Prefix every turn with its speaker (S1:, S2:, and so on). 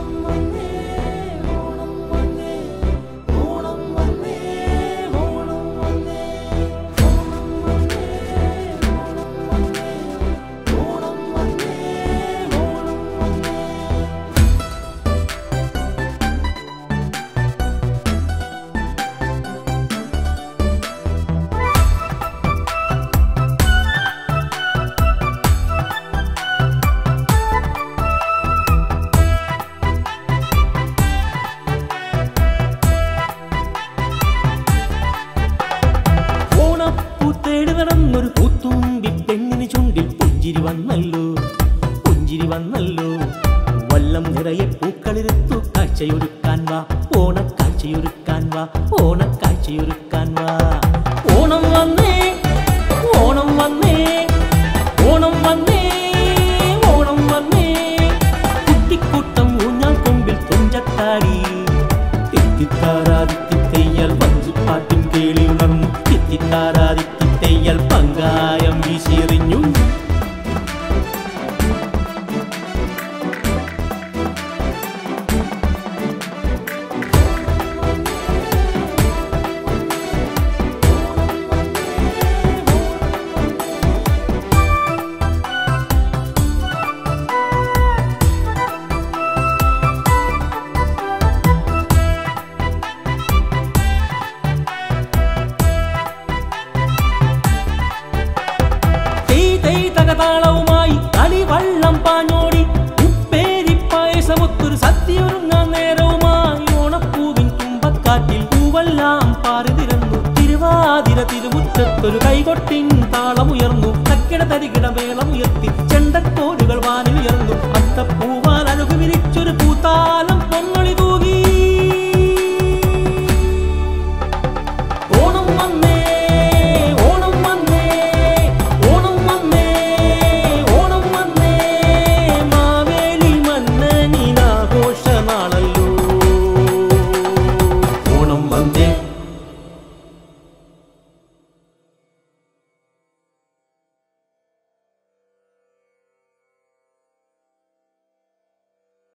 S1: ഓണപ്പൂ തേടി നടന്നൊരു പൂത്തുമ്പി പെണ്ണിന് ചുണ്ടിൽ പുഞ്ചിരി വന്നല്ലോ പുഞ്ചിരി വന്നല്ലോ വല്ലം നിറയെ പൂക്കളിരുത്തു കാഴ്ചയൊരുക്കാൻ വാ ഓണക്കാഴ്ചയൊരുക്കാൻ വാ ഓണക്കാഴ്ചയൊരുക്കാൻ വാ ഓണം വന്നേ ഓണം വന്നേ ഓണം വന്നേ ഓണം വന്നേ കുട്ടിക്കൂട്ടം ഊഞ്ഞാൽ കൊമ്പിൽ തുഞ്ചത്താടി തെറ്റിത്താരാദിത്യത്തയ്യാൽ വഞ്ചിപ്പാട്ടിൻ കേളി ഉണർന്നു തെറ്റിത്താരാദിത്യത്തയ്യാൽ പങ്കായം വീശിയെറിഞ്ഞു തെയ് തെയ് തകതാളവുമായി കളിവള്ളം പാഞ്ഞോടി ഉപ്പേരി പായസമൊത്തൊരു സദ്യയൊരുങ്ങാൻ നേരവുമായി ഓണപ്പൂവിൻ തുമ്പക്കാറ്റിൽ പൂവെല്ലാം പാറി തിരന്നു തിരുവാതിര തിരുമുറ്റത്തൊരു കൈകൊട്ടിൻ താളമുയർന്നു തക്കിട തരികിട മേളമുയർത്തി ചെണ്ടക്കോലുകൾ വാനിലുയർന്നു അത്തപ്പൂവാൽ അഴുകു വിരിച്ചൊരു പൂത്താല